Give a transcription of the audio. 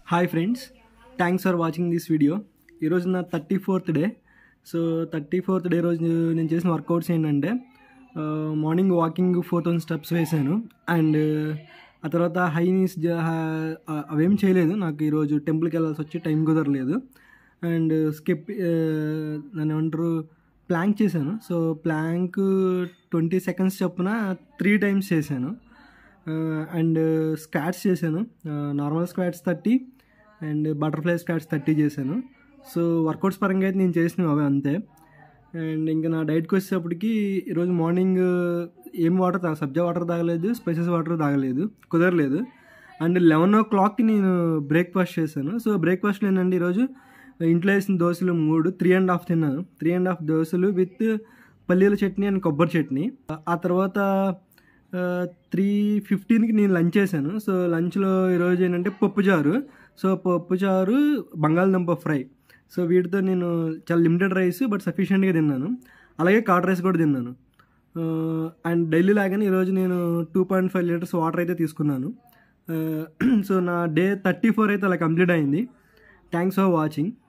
hi friends thanks for watching this video ఈరోజు నా thirty fourth day so thirty fourth day రోజు నేను చేసిన వర్కౌట్స్ ఏంటంటే morning walking four thousand steps వేసాను అండ్ ఆ తర్వాత హై నీస్ అవేం చేయలేదు నాకు ఈరోజు టెంపుల్కి వెళ్ళాల్సి వచ్చి టైం కుదరలేదు అండ్ స్కిప్ నన్ను ఏమంటారు ప్లాంక్ చేశాను సో ప్లాంక్ ట్వంటీ సెకండ్స్ చొప్పున త్రీ టైమ్స్ చేశాను అండ్ స్క్వాట్స్ చేశాను normal squats thirty and butterfly squats thirty చేశాను సో వర్కౌట్స్ పరంగా అయితే నేను చేసినవి అవే అంతే అండ్ ఇంకా నా డైట్కి వచ్చేటప్పటికి ఈరోజు మార్నింగ్ ఏం వాటర్ తాగ సబ్జా వాటర్ తాగలేదు స్పైసెస్ వాటర్ తాగలేదు కుదరలేదు అండ్ లెవెన్ ఓ క్లాక్కి నేను బ్రేక్ఫాస్ట్ చేశాను సో బ్రేక్ఫాస్ట్లో ఏంటంటే ఈరోజు ఇంట్లో వేసిన దోశలు మూడు త్రీ అండ్ హాఫ్ తిన్నాను త్రీ అండ్ హాఫ్ దోశలు విత్ పల్లీల చట్నీ అండ్ కొబ్బరి చట్నీ ఆ తర్వాత త్రీ ఫిఫ్టీన్కి నేను లంచ్ చేశాను సో లంచ్లో ఈరోజు ఏంటంటే పప్పుచారు సో పప్పుచారు బంగాళదుంప ఫ్రై సో వీటితో నేను చాలా లిమిటెడ్ రైస్ బట్ సఫిషియెంట్గా తిన్నాను అలాగే కార్డ్ రైస్ కూడా తిన్నాను అండ్ డైలీ లాగానే ఈరోజు నేను two point five litres water అయితే తీసుకున్నాను సో నా డే థర్టీ ఫోర్ అయితే అలా కంప్లీట్ అయింది థ్యాంక్స్ ఫర్ వాచింగ్